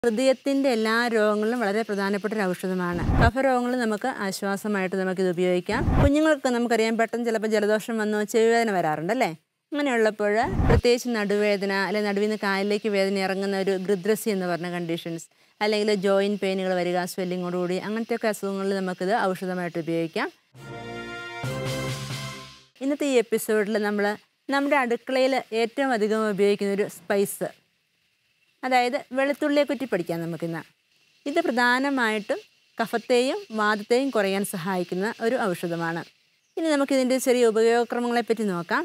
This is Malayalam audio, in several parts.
ഹൃദയത്തിൻ്റെ എല്ലാ രോഗങ്ങളിലും വളരെ പ്രധാനപ്പെട്ട ഒരു ഔഷധമാണ് കഫരോഗങ്ങളിൽ നമുക്ക് ആശ്വാസമായിട്ട് നമുക്കിത് ഉപയോഗിക്കാം കുഞ്ഞുങ്ങൾക്ക് നമുക്കറിയാം പെട്ടെന്ന് ചിലപ്പോൾ ജലദോഷം വന്നു ചെവിവേദന വരാറുണ്ടല്ലേ അങ്ങനെയുള്ളപ്പോൾ പ്രത്യേകിച്ച് നടുവേദന അല്ലെങ്കിൽ നടുവിൽ നിന്ന് കാലിലേക്ക് വേദന ഇറങ്ങുന്ന ഒരു ഗൃദ്രസി എന്ന് പറഞ്ഞ കണ്ടീഷൻസ് അല്ലെങ്കിൽ ജോയിൻറ്റ് പെയിനുകൾ വരിക സ്വെല്ലിങ്ങോടുകൂടി അങ്ങനത്തെയൊക്കെ അസുഖങ്ങളിൽ നമുക്കിത് ഔഷധമായിട്ട് ഉപയോഗിക്കാം ഇന്നത്തെ ഈ എപ്പിസോഡിൽ നമ്മൾ നമ്മുടെ അടുക്കളയിൽ ഏറ്റവും അധികം ഉപയോഗിക്കുന്ന ഒരു സ്പൈസ് അതായത് വെളുത്തുള്ളിയെ പറ്റി പഠിക്കാം നമുക്കിന്ന് ഇത് പ്രധാനമായിട്ടും കഫത്തെയും വാദത്തെയും കുറയാൻ സഹായിക്കുന്ന ഒരു ഔഷധമാണ് ഇനി നമുക്കിതിൻ്റെ ചെറിയ ഉപയോഗക്രമങ്ങളെ പറ്റി നോക്കാം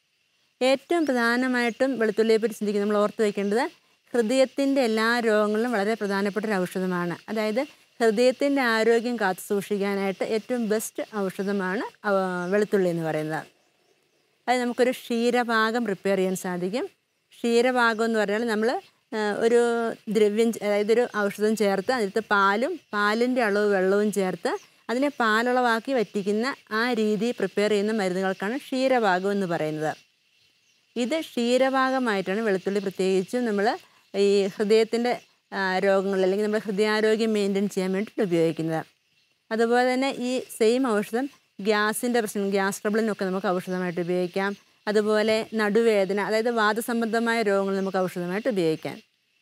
ഏറ്റവും പ്രധാനമായിട്ടും വെളുത്തുള്ളിയെ പറ്റി ചിന്തിക്കുക നമ്മൾ ഓർത്ത് വയ്ക്കേണ്ടത് ഹൃദയത്തിൻ്റെ എല്ലാ രോഗങ്ങളിലും വളരെ പ്രധാനപ്പെട്ട ഒരു ഔഷധമാണ് അതായത് ഹൃദയത്തിൻ്റെ ആരോഗ്യം കാത്തു സൂക്ഷിക്കാനായിട്ട് ഏറ്റവും ബെസ്റ്റ് ഔഷധമാണ് അവ- വെളുത്തുള്ളി എന്ന് പറയുന്നത് അത് നമുക്കൊരു ക്ഷീരപാകം പ്രിപ്പയർ ചെയ്യാൻ സാധിക്കും ക്ഷീരപാകം എന്ന് പറഞ്ഞാൽ നമ്മൾ ഒരു ദ്രവ്യം ചെ- അതായത് ഒരു ഔഷധം ചേർത്ത് അതിലത്ത് പാലും പാലിൻ്റെ അളവ് വെള്ളവും ചേർത്ത് അതിനെ പാലളവാക്കി വറ്റിക്കുന്ന ആ രീതി പ്രിപ്പയർ ചെയ്യുന്ന മരുന്നുകൾക്കാണ് ക്ഷീരപാകം എന്ന് പറയുന്നത് ഇത് ക്ഷീരഭാഗമായിട്ടാണ് വെളുത്തുള്ളി പ്രത്യേകിച്ചും നമ്മൾ ഈ ഹൃദയത്തിൻ്റെ രോഗങ്ങൾ അല്ലെങ്കിൽ നമ്മുടെ ഹൃദയാരോഗ്യം മെയിൻറ്റെയിൻ ചെയ്യാൻ വേണ്ടിയിട്ട് ഉപയോഗിക്കുന്നത് അതുപോലെ തന്നെ ഈ സെയിം ഔഷധം ഗ്യാസിൻ്റെ പ്രശ്നം ഗ്യാസ് ട്രബിളിനൊക്കെ നമുക്ക് ഔഷധമായിട്ട് ഉപയോഗിക്കാം അതുപോലെ നടുവേദന അതായത് വാദസംബന്ധമായ രോഗങ്ങൾ നമുക്ക് ഔഷധമായിട്ട് ഉപയോഗിക്കാം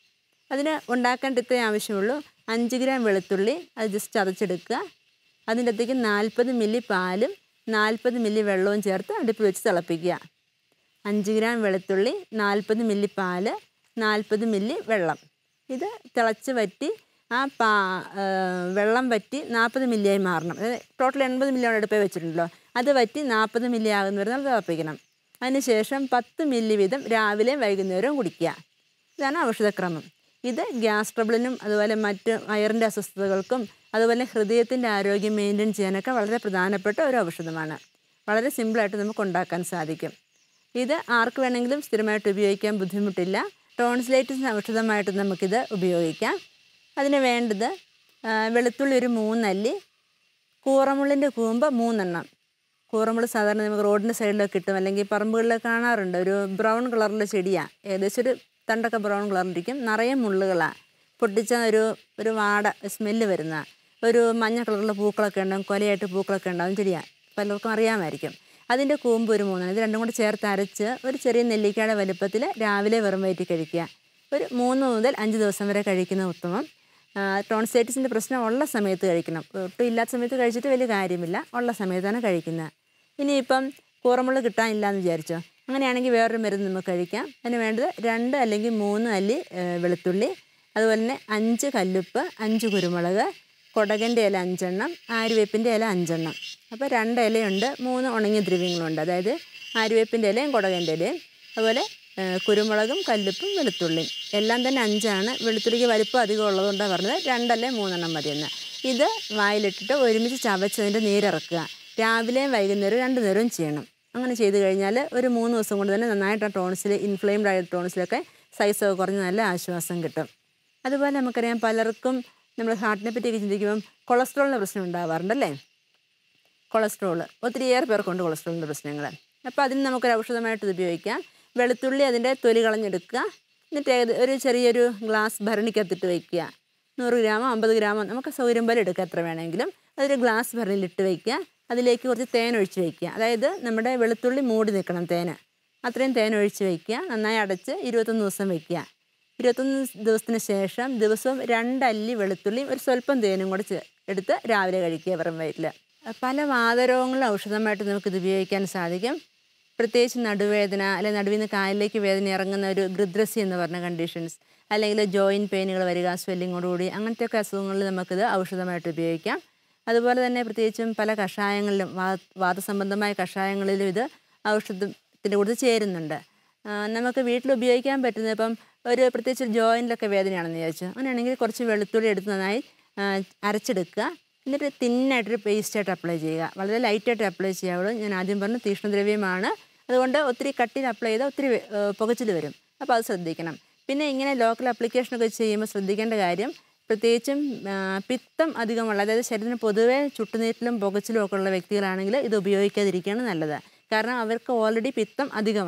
അതിന് ഉണ്ടാക്കേണ്ട ഇത്രയും ആവശ്യമുള്ളൂ അഞ്ച് ഗ്രാം വെളുത്തുള്ളി അത് ജസ്റ്റ് ചതച്ചെടുക്കുക അതിൻ്റെ അകത്തേക്ക് നാൽപ്പത് മില്ലി പാലും നാൽപ്പത് മില്ലി വെള്ളവും ചേർത്ത് അടുപ്പിൽ വെച്ച് തിളപ്പിക്കുക അഞ്ച് ഗ്രാം വെളുത്തുള്ളി നാൽപ്പത് മില്ലി പാല് നാൽപ്പത് മില്ലി വെള്ളം ഇത് തിളച്ച് വറ്റി ആ പാ ആ, വെള്ളം വറ്റി നാൽപ്പത് മില്ലിയായി മാറണം അതായത് ടോട്ടൽ എൺപത് മില്ലിയാണ് അടുപ്പേ വെച്ചിട്ടുണ്ടല്ലോ അത് വറ്റി നാൽപ്പത് മില്ലി ആകുന്ന വരെ നമ്മൾ തിളപ്പിക്കണം അതിനുശേഷം പത്ത് മില്ലി വീതം രാവിലെയും വൈകുന്നേരവും കുടിക്കുക ഇതാണ് ഔഷധക്രമം ഇത് ഗ്യാസ് ട്രബിളിനും അതുപോലെ മറ്റ് വയറിൻ്റെ അസ്വസ്ഥതകൾക്കും അതുപോലെ ഹൃദയത്തിൻ്റെ ആരോഗ്യം മെയിൻറ്റെയിൻ ചെയ്യാനൊക്കെ വളരെ പ്രധാനപ്പെട്ട ഒരു ഔഷധമാണ് വളരെ സിമ്പിളായിട്ട് നമുക്ക് ഉണ്ടാക്കാൻ സാധിക്കും ഇത് ആർക്ക് വേണമെങ്കിലും സ്ഥിരമായിട്ട് ഉപയോഗിക്കാൻ ബുദ്ധിമുട്ടില്ല ടോൺസിലൈറ്റിസിന് ഔഷധമായിട്ട് നമുക്കിത് ഉപയോഗിക്കാം അതിന് വേണ്ടത് ആ, വെളുത്തുള്ളി ഒരു മൂന്നല്ലി കൂറമുള്ളിൻ്റെ കൂമ്പ് മൂന്നെണ്ണം കൂറമുള് സാധാരണ നമുക്ക് റോഡിൻ്റെ സൈഡിലൊക്കെ കിട്ടും അല്ലെങ്കിൽ പറമ്പുകളിലൊക്കെ കാണാറുണ്ട് ഒരു ബ്രൗൺ കളറിലെ ചെടിയാണ് ഏകദേശം ഒരു തണ്ടൊക്കെ ബ്രൗൺ കളറിലിരിക്കും നിറയെ മുള്ളുകളാണ് പൊട്ടിച്ച ഒരു ഒരു വാട സ്മെല്ല് വരുന്ന ഒരു മഞ്ഞ കളറിലെ പൂക്കളൊക്കെ ഉണ്ടാവും കൊലയായിട്ട് പൂക്കളൊക്കെ ഉണ്ടാവും ചെടിയാണ് പലർക്കും അറിയാമായിരിക്കും അതിൻ്റെ കൂമ്പ് ഒരു മൂന്നെണ്ണം ഇത് രണ്ടും കൂടി ചേർത്ത് അരച്ച് ഒരു ചെറിയ നെല്ലിക്കയുടെ വലുപ്പത്തിൽ രാവിലെ വെറും വയറ്റിൽ കഴിക്കുക ഒരു മൂന്ന് മുതൽ അഞ്ച് ദിവസം വരെ കഴിക്കുന്ന ഉത്തമം ടോൺസൈറ്റിസിൻ്റെ പ്രശ്നം ഉള്ള സമയത്ത് കഴിക്കണം ഒട്ടും ഇല്ലാത്ത സമയത്ത് കഴിച്ചിട്ട് വലിയ കാര്യമില്ല ഉള്ള സമയത്താണ് കഴിക്കുന്നത് ഇനിയിപ്പം കൂറമുള്ള കിട്ടാനില്ല എന്ന് വിചാരിച്ചോ അങ്ങനെയാണെങ്കിൽ വേറൊരു മരുന്ന് നമുക്ക് കഴിക്കാം അതിന് വേണ്ടത് രണ്ട് അല്ലെങ്കിൽ മൂന്ന് അല്ലി ഏ, വെളുത്തുള്ളി അതുപോലെ തന്നെ അഞ്ച് കല്ലുപ്പ് അഞ്ച് കുരുമുളക് കൊടകൻ്റെ ഇല അഞ്ചെണ്ണം ആര്യവേപ്പിൻ്റെ ഇല അഞ്ചെണ്ണം അപ്പോൾ രണ്ട് ഇലയുണ്ട് മൂന്ന് ഉണങ്ങിയ ദ്രവ്യങ്ങളുണ്ട് അതായത് ആര്യവേപ്പിൻ്റെ ഇലയും കൊടകൻ്റെ ഇലയും അതുപോലെ ഏ, കുരുമുളകും കല്ലുപ്പും വെളുത്തുള്ളിയും എല്ലാം തന്നെ അഞ്ചാണ് വെളുത്തുള്ളിക്ക് വലിപ്പം അധികം ഉള്ളതുകൊണ്ടാണ് പറഞ്ഞത് രണ്ടല്ലേ മൂന്നെണ്ണം മതിയെന്ന് ഇത് വായിലിട്ടിട്ട് ഒരുമിച്ച് ചവച്ചതിൻ്റെ നീരിറക്കുക രാവിലെയും വൈകുന്നേരവും രണ്ട് നേരവും ചെയ്യണം അങ്ങനെ ചെയ്ത് കഴിഞ്ഞാൽ ഒരു മൂന്ന് ദിവസം കൊണ്ട് തന്നെ നന്നായിട്ട് ആ ടോൺസിൽ ഇൻഫ്ലെയിംഡ് ആയ ടോൺസിലൊക്കെ സൈസൊക്കെ കുറഞ്ഞ് നല്ല ആശ്വാസം കിട്ടും അതുപോലെ നമുക്കറിയാം പലർക്കും നമ്മൾ ഹാർട്ടിനെ പറ്റിയൊക്കെ ചിന്തിക്കുമ്പം കൊളസ്ട്രോളിൻ്റെ പ്രശ്നം ഉണ്ടാവാറുണ്ടല്ലേ കൊളസ്ട്രോൾ ഒത്തിരിയേറെ പേർക്കുണ്ട് കൊളസ്ട്രോളിൻ്റെ പ്രശ്നങ്ങൾ അപ്പോൾ അതിന് നമുക്കൊരു ഔഷധമായിട്ട് ഇത് ഉപയോഗിക്കാം വെളുത്തുള്ളി അതിൻ്റെ തൊലി കളഞ്ഞെടുക്കുക എന്നിട്ട് ഏകദ- ഒരു ചെറിയൊരു ഗ്ലാസ് ഭരണിക്കകത്തിട്ട് വയ്ക്കുക നൂറ് ഗ്രാമോ അമ്പത് ഗ്രാമോ നമുക്ക് സൗകര്യം പോലെ എടുക്കുക എത്ര വേണമെങ്കിലും അതൊരു ഗ്ലാസ് ഭരണിയിലിട്ട് വയ്ക്കുക അതിലേക്ക് കുറച്ച് തേൻ ഒഴിച്ച് വയ്ക്കുക അതായത് നമ്മുടെ വെളുത്തുള്ളി മൂടി നിൽക്കണം തേന് അത്രയും തേൻ ഒഴിച്ച് വയ്ക്കുക നന്നായി അടച്ച് ഇരുപത്തൊന്ന് ദിവസം വയ്ക്കുക ഇരുപത്തൊന്ന് ദിവസത്തിന് ശേഷം ദിവസവും രണ്ടല്ലി വെളുത്തുള്ളിയും ഒരു സ്വല്പം തേനും കൂടെ ചേ- എടുത്ത് രാവിലെ കഴിക്കുക വെറും വയറ്റിൽ പല വാതരോഗങ്ങളും ഔഷധമായിട്ട് നമുക്കിത് ഉപയോഗിക്കാൻ സാധിക്കും പ്രത്യേകിച്ച് നടുവേദന അല്ലെങ്കിൽ നടുവിൽ നിന്ന് കാലിലേക്ക് വേദന ഇറങ്ങുന്ന ഒരു ഗൃദ്രസി എന്ന് പറഞ്ഞ കണ്ടീഷൻസ് അല്ലെങ്കിൽ ജോയിൻറ്റ് പെയിനുകൾ വരിക സ്വെല്ലിങ്ങോടുകൂടി അങ്ങനത്തെയൊക്കെ അസുഖങ്ങളിൽ നമുക്കിത് ഔഷധമായിട്ട് ഉപയോഗിക്കാം അതുപോലെ തന്നെ പ്രത്യേകിച്ചും പല കഷായങ്ങളിലും വാ വാദസംബന്ധമായ കഷായങ്ങളിലും ഇത് ഔഷധത്തിൻ്റെ കൂടെ ചേരുന്നുണ്ട് ആ, നമുക്ക് വീട്ടിൽ ഉപയോഗിക്കാൻ പറ്റുന്ന ഇപ്പം ഒരു പ്രത്യേകിച്ച് ജോയിൻറ്റിലൊക്കെ വേദനയാണെന്ന് വിചാരിച്ചു അങ്ങനെയാണെങ്കിൽ കുറച്ച് വെളുത്തുള്ളി എടുത്ത് നന്നായി ആ, അരച്ചെടുക്കുക എന്നിട്ട് തിന്നായിട്ടൊരു പേസ്റ്റായിട്ട് അപ്ലൈ ചെയ്യുക വളരെ ലൈറ്റായിട്ട് അപ്ലൈ ചെയ്യാവുള്ളൂ ഞാൻ ആദ്യം പറഞ്ഞു തീക്ഷ്ണദ്രവ്യമാണ് അതുകൊണ്ട് ഒത്തിരി കട്ടിയിൽ അപ്ലൈ ചെയ്താൽ ഒത്തിരി പുകച്ചിൽ വരും അപ്പോൾ അത് ശ്രദ്ധിക്കണം പിന്നെ ഇങ്ങനെ ലോക്കൽ അപ്ലിക്കേഷനൊക്കെ ചെയ്യുമ്പോൾ ശ്രദ്ധിക്കേണ്ട കാര്യം പ്രത്യേകിച്ചും ആ, പിത്തം അധികമുള്ള അതായത് ശരീരത്തിന് പൊതുവേ ചുട്ടുനീറ്റിലും പുകച്ചിലും ഒക്കെ ഉള്ള വ്യക്തികളാണെങ്കിൽ ഇത് ഉപയോഗിക്കാതിരിക്കുകയാണ് നല്ലത് കാരണം അവർക്ക് ഓൾറെഡി പിത്തം അധികമാണ്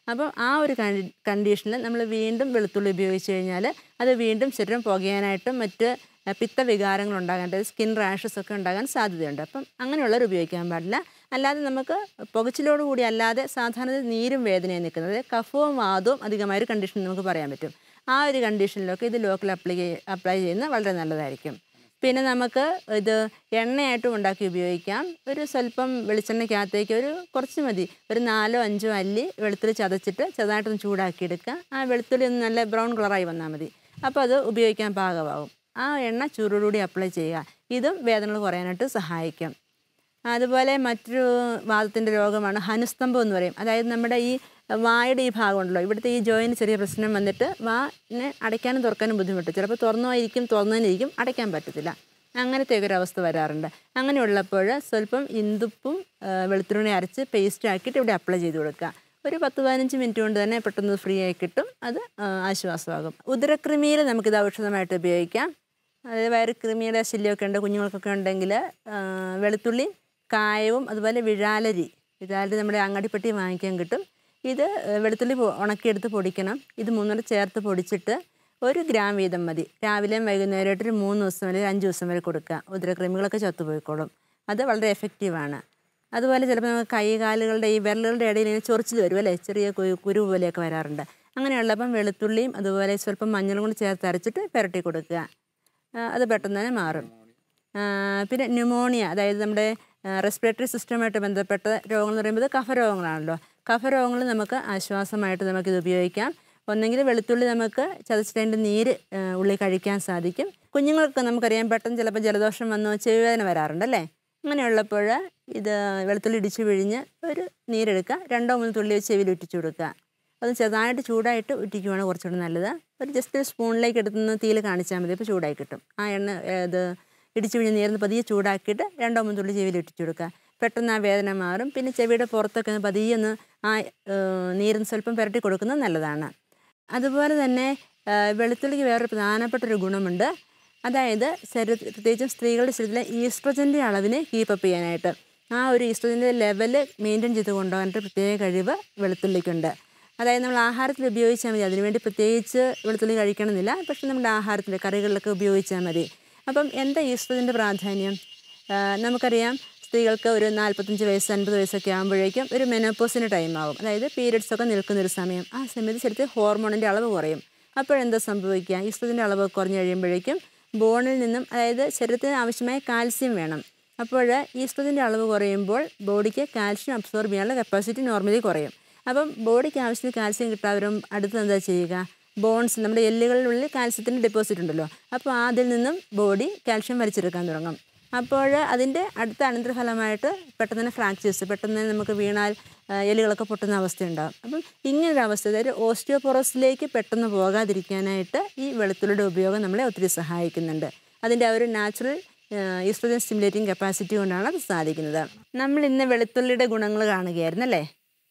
അപ്പോൾ ആ ഒരു കണ്ടീഷനിൽ നമ്മൾ വീണ്ടും വെളുത്തുള്ളി ഉപയോഗിച്ച് കഴിഞ്ഞാൽ അത് വീണ്ടും ശരീരം പുകയാനായിട്ടും മറ്റ് പിത്തവികാരങ്ങൾ ഉണ്ടാകാൻ അതായത് സ്കിൻ റാഷസ് ഒക്കെ ഉണ്ടാകാൻ സാധ്യതയുണ്ട് അപ്പം അങ്ങനെയുള്ളവർ ഉപയോഗിക്കാൻ പാടില്ല അല്ലാതെ നമുക്ക് പുകച്ചിലോട് കൂടി അല്ലാതെ സാധാരണ നീരും വേദനയും നിൽക്കുന്നത് കഫവും വാദവും അധികമായ ഒരു കണ്ടീഷൻ നമുക്ക് പറയാൻ പറ്റും ആ ഒരു കണ്ടീഷനിലൊക്കെ ഇത് ലോക്കൽ അപ്ലൈ അപ്ലൈ ചെയ്യുന്നത് വളരെ നല്ലതായിരിക്കും പിന്നെ നമുക്ക് ഇത് എണ്ണയായിട്ടും ഉണ്ടാക്കി ഉപയോഗിക്കാം ഒരു സ്വല്പം വെളിച്ചെണ്ണയ്ക്കകത്തേക്ക് ഒരു കുറച്ച് മതി ഒരു നാലോ അഞ്ചോ അല്ലി വെളുത്തുള്ളി ചതച്ചിട്ട് ചെറുതായിട്ടൊന്ന് ചൂടാക്കി എടുക്കുക ആ വെളുത്തുള്ളി ഒന്ന് നല്ല ബ്രൗൺ കളറായി വന്നാൽ മതി അപ്പോൾ അത് ഉപയോഗിക്കാൻ പാകമാകും ആ എണ്ണ ചൂടോടുകൂടി അപ്ലൈ ചെയ്യുക ഇതും വേദനകൾ കുറയാനായിട്ട് സഹായിക്കും അതുപോലെ മറ്റൊരു വാദത്തിൻ്റെ രോഗമാണ് ഹനുസ്തംഭം എന്ന് പറയും അതായത് നമ്മുടെ ഈ വായുടെ ഈ ഭാഗമുണ്ടല്ലോ ഇവിടുത്തെ ഈ ജോയിന് ചെറിയ പ്രശ്നം വന്നിട്ട് വാനെ അടയ്ക്കാനും തുറക്കാനും ബുദ്ധിമുട്ട് ചിലപ്പോൾ തുറന്നുമായിരിക്കും തുറന്നതിനിരിക്കും അടയ്ക്കാൻ പറ്റത്തില്ല അങ്ങനത്തെ ഒരു അവസ്ഥ വരാറുണ്ട് അങ്ങനെയുള്ളപ്പോൾ സ്വല്പം ഇന്ദുപ്പും വെളുത്തുള്ളി അരച്ച് പേസ്റ്റ് ആക്കിയിട്ട് ഇവിടെ അപ്ലൈ ചെയ്ത് കൊടുക്കുക ഒരു പത്ത് പതിനഞ്ച് മിനിറ്റ് കൊണ്ട് തന്നെ പെട്ടെന്ന് ഫ്രീ ആയി കിട്ടും അത് ആശ്വാസമാകും ഉദരക്രിമിയിൽ നമുക്കിത് ഔഷധമായിട്ട് ഉപയോഗിക്കാം അതായത് വയറുകൃമിയുടെ ശല്യമൊക്കെ ഉണ്ട് കുഞ്ഞുങ്ങൾക്കൊക്കെ ഉണ്ടെങ്കിൽ വെളുത്തുള്ളി കായവും അതുപോലെ വിഴാലരി വിഴാലരി നമ്മുടെ അങ്ങാടിപ്പെട്ടി വാങ്ങിക്കാൻ കിട്ടും ഇത് വെളുത്തുള്ളി ഉണക്കിയെടുത്ത് പൊടിക്കണം ഇത് മൂന്നൂടെ ചേർത്ത് പൊടിച്ചിട്ട് ഒരു ഗ്രാം വീതം മതി രാവിലെയും വൈകുന്നേരമായിട്ട് ഒരു മൂന്ന് ദിവസം വരെ അഞ്ച് ദിവസം വരെ കൊടുക്കുക ഉദരക്രിമികളൊക്കെ ചത്തുപോയിക്കോളും അത് വളരെ എഫക്റ്റീവാണ് അതുപോലെ ചിലപ്പോൾ നമുക്ക് കൈകാലുകളുടെ ഈ വിരലുകളുടെ ഇടയിൽ ഇങ്ങനെ ചൊറിച്ചിൽ വരും അല്ലേ ചെറിയ കുരു പോലെയൊക്കെ വരാറുണ്ട് അങ്ങനെയുള്ളപ്പം വെളുത്തുള്ളിയും അതുപോലെ സ്വല്പം മഞ്ഞളും കൂടി ചേർത്ത് അരച്ചിട്ട് പുരട്ടി കൊടുക്കുക അത് പെട്ടെന്ന് തന്നെ മാറും പിന്നെ ന്യൂമോണിയ അതായത് നമ്മുടെ റെസ്പിറേറ്ററി സിസ്റ്റമായിട്ട് ബന്ധപ്പെട്ട രോഗങ്ങൾ എന്ന് പറയുമ്പോൾ കഫരോഗങ്ങളാണല്ലോ കഫരോഗങ്ങൾ നമുക്ക് ആശ്വാസമായിട്ട് നമുക്കിത് ഉപയോഗിക്കാം ഒന്നെങ്കിൽ വെളുത്തുള്ളി നമുക്ക് ചതച്ചിട്ടതിൻ്റെ നീര് ഉള്ളി കഴിക്കാൻ സാധിക്കും കുഞ്ഞുങ്ങൾക്ക് നമുക്കറിയാം പെട്ടെന്ന് ചിലപ്പോൾ ജലദോഷം വന്നോ ചെവിവേദന വരാറുണ്ട് അല്ലേ അങ്ങനെയുള്ളപ്പോൾ ഇത് വെളുത്തുള്ളി ഇടിച്ച് പിഴിഞ്ഞ് ഒരു നീരെടുക്കുക രണ്ടോ മൂന്ന് തുള്ളി ചെവിയിൽ ഉറ്റിച്ചു കൊടുക്കുക അത് ചെറുതായിട്ട് ചൂടായിട്ട് ഉറ്റിക്കുവാണ് കുറച്ചുകൂടി നല്ലത് ഒരു ജസ്റ്റ് ഒരു സ്പൂണിലേക്ക് എടുത്തുനിന്ന് തീയിൽ കാണിച്ചാൽ മതി അപ്പോൾ ചൂടായി കിട്ടും ആ എണ്ണ ഇത് ഇടിച്ച് പിഴിഞ്ഞ് നീർന്ന് പതിയെ ചൂടാക്കിയിട്ട് രണ്ടോ മൂന്ന് തുള്ളി ചെവിയിൽ ഇട്ടിച്ചു കൊടുക്കുക പെട്ടെന്ന് ആ വേദന മാറും പിന്നെ ചെവിയുടെ പുറത്തൊക്കെ ഒന്ന് പതിയെ ഒന്ന് ആ നീരിന് സ്വല്പം പുരട്ടി കൊടുക്കുന്നത് നല്ലതാണ് അതുപോലെ തന്നെ വെളുത്തുള്ളിക്ക് വേറൊരു പ്രധാനപ്പെട്ട ഒരു ഗുണമുണ്ട് അതായത് ശരീര പ്രത്യേകിച്ചും സ്ത്രീകളുടെ ശരീരത്തിലെ ഈസ്ട്രജൻ്റെ അളവിനെ കീപ്പപ്പ് ചെയ്യാനായിട്ട് ആ ഒരു ഈസ്ട്രജൻ്റെ ലെവൽ മെയിൻറ്റെയിൻ ചെയ്ത് കൊണ്ടുപോകാനായിട്ട് പ്രത്യേക കഴിവ് വെളുത്തുള്ളിക്കുണ്ട് അതായത് നമ്മൾ ആഹാരത്തിൽ ഉപയോഗിച്ചാൽ മതി അതിനുവേണ്ടി പ്രത്യേകിച്ച് വെളുത്തുള്ളി കഴിക്കണമെന്നില്ല പക്ഷെ നമ്മുടെ ആഹാരത്തിൽ കറികളിലൊക്കെ ഉപയോഗിച്ചാൽ മതി അപ്പം എന്താ ഈസ്ട്രജൻ്റെ പ്രാധാന്യം നമുക്കറിയാം സ്ത്രീകൾക്ക് ഒരു നാൽപ്പത്തഞ്ച് വയസ്സ് അൻപത് വയസ്സൊക്കെ ആകുമ്പോഴേക്കും ഒരു മെനോപ്പോസിൻ്റെ ടൈം ആകും അതായത് പീരിയഡ്സ് ഒക്കെ നിൽക്കുന്നൊരു സമയം ആ സമയത്ത് ശരിക്കും ഹോർമോണിൻ്റെ അളവ് കുറയും അപ്പോഴെന്താ സംഭവിക്കുക ഈസ്ട്രജൻ്റെ അളവ് കുറഞ്ഞു കഴിയുമ്പോഴേക്കും ബോണിൽ നിന്നും അതായത് ശരീരത്തിന് ആവശ്യമായ കാൽസ്യം വേണം അപ്പോൾ ഈസ്ട്രജൻ്റെ അളവ് കുറയുമ്പോൾ ബോഡിക്ക് കാൽസ്യം അബ്സോർബ് ചെയ്യാനുള്ള കപ്പാസിറ്റി നോർമലി കുറയും അപ്പം ബോഡിക്ക് ആവശ്യത്തിന് കാൽസ്യം കിട്ടാവരും അടുത്ത് എന്താ ചെയ്യുക ബോൺസ് നമ്മുടെ എല്ലുകളിലുള്ളിൽ കാൽസ്യത്തിൻ്റെ ഡെപ്പോസിറ്റ് ഉണ്ടല്ലോ അപ്പോൾ അതിൽ നിന്നും ബോഡി കാൽഷ്യം വലിച്ചെടുക്കാൻ തുടങ്ങും അപ്പോൾ അതിൻ്റെ അടുത്ത അനന്തരഫലമായിട്ട് പെട്ടെന്ന് തന്നെ ഫ്രാക്ചേഴ്സ് പെട്ടെന്ന് തന്നെ നമുക്ക് വീണാൽ എല്ലുകളൊക്കെ പൊട്ടുന്ന അവസ്ഥയുണ്ടാകും അപ്പം ഇങ്ങനൊരു അവസ്ഥ അതായത് ഓസ്റ്റിയോപൊറോസിലേക്ക് പെട്ടെന്ന് പോകാതിരിക്കാനായിട്ട് ഈ വെളുത്തുള്ളിയുടെ ഉപയോഗം നമ്മളെ ഒത്തിരി സഹായിക്കുന്നുണ്ട് അതിൻ്റെ ആ ഒരു നാച്ചുറൽ ഈസ്ട്രോജൻ സ്റ്റിമുലേറ്റിംഗ് കപ്പാസിറ്റി കൊണ്ടാണ് അത് സാധിക്കുന്നത് നമ്മൾ ഇന്ന് വെളുത്തുള്ളിയുടെ ഗുണങ്ങൾ കാണുകയായിരുന്നു അല്ലേ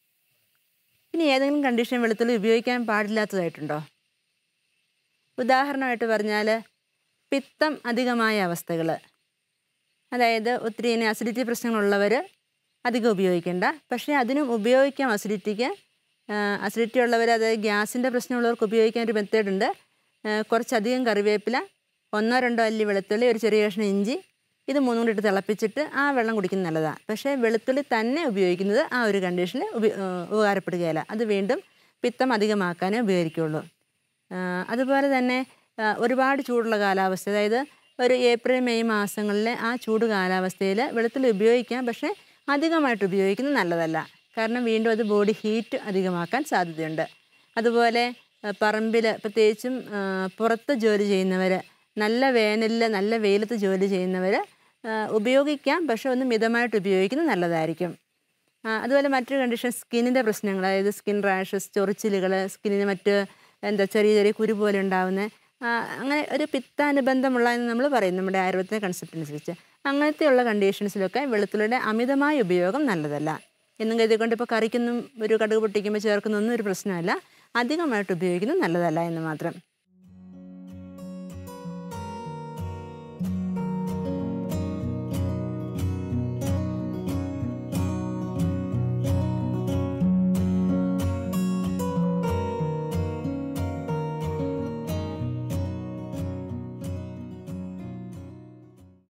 ഇനി ഏതെങ്കിലും കണ്ടീഷൻ വെളുത്തുള്ളി ഉപയോഗിക്കാൻ പാടില്ലാത്തതായിട്ടുണ്ടോ ഉദാഹരണമായിട്ട് പറഞ്ഞാൽ പിത്തം അധികമായ അവസ്ഥകൾ അതായത് ഒത്തിരി ഇനി അസിഡിറ്റി പ്രശ്നങ്ങളുള്ളവർ അധികം ഉപയോഗിക്കേണ്ട പക്ഷേ അതിനും ഉപയോഗിക്കാം അസിഡിറ്റിക്ക് അസിഡിറ്റി ഉള്ളവർ അതായത് ഗ്യാസിൻ്റെ പ്രശ്നമുള്ളവർക്ക് ഉപയോഗിക്കാൻ ഒരു മെത്തേഡ് ഉണ്ട് കുറച്ചധികം കറിവേപ്പില ഒന്നോ രണ്ടോ അല്ലി വെളുത്തുള്ളി ഒരു ചെറിയ കഷ്ണം ഇഞ്ചി ഇത് മൂന്നും കൂടി ഇട്ട് തിളപ്പിച്ചിട്ട് ആ വെള്ളം കുടിക്കുന്നത് നല്ലതാണ് പക്ഷേ വെളുത്തുള്ളി തന്നെ ഉപയോഗിക്കുന്നത് ആ ഒരു കണ്ടീഷനിൽ ഉപ ഉപകാരപ്പെടുകയില്ല അത് വീണ്ടും പിത്തം അധികമാക്കാനേ ഉപകരിക്കുകയുള്ളൂ അതുപോലെ തന്നെ ഒരുപാട് ചൂടുള്ള കാലാവസ്ഥ അതായത് ഒരു ഏപ്രിൽ മെയ് മാസങ്ങളിലെ ആ ചൂട് കാലാവസ്ഥയിൽ വെളുത്തുള്ളി ഉപയോഗിക്കാം പക്ഷേ അധികമായിട്ട് ഉപയോഗിക്കുന്നത് നല്ലതല്ല കാരണം വീണ്ടും അത് ബോഡി ഹീറ്റ് അധികമാക്കാൻ സാധ്യതയുണ്ട് അതുപോലെ പറമ്പിൽ പ്രത്യേകിച്ചും പുറത്ത് ജോലി ചെയ്യുന്നവർ നല്ല വേനലിൽ നല്ല വെയിലത്ത് ജോലി ചെയ്യുന്നവർ ഉപയോഗിക്കാം പക്ഷെ ഒന്ന് മിതമായിട്ട് ഉപയോഗിക്കുന്നത് നല്ലതായിരിക്കും അതുപോലെ മറ്റൊരു കണ്ടീഷൻ സ്കിന്നിൻ്റെ പ്രശ്നങ്ങൾ അതായത് സ്കിൻ റാഷസ് ചൊറിച്ചിലുകൾ സ്കിന്നിന് മറ്റ് എന്താ ചെറിയ ചെറിയ കുരു പോലെ ഉണ്ടാകുന്ന അങ്ങനെ ഒരു പിത്താനുബന്ധമുള്ള എന്ന് നമ്മൾ പറയും നമ്മുടെ ആയുർവേദത്തിൻ്റെ കൺസെപ്റ്റ് അനുസരിച്ച് അങ്ങനത്തെയുള്ള കണ്ടീഷൻസിലൊക്കെ വെളുത്തുള്ളിയുടെ അമിതമായ ഉപയോഗം നല്ലതല്ല എന്നും കരുതിക്കൊണ്ട് ഇപ്പോൾ കറിക്കൊന്നും ഒരു കടുക് പൊട്ടിക്കുമ്പോൾ ചേർക്കുന്നൊന്നും ഒരു പ്രശ്നമല്ല അധികമായിട്ട് ഉപയോഗിക്കുന്നത് നല്ലതല്ല എന്ന് മാത്രം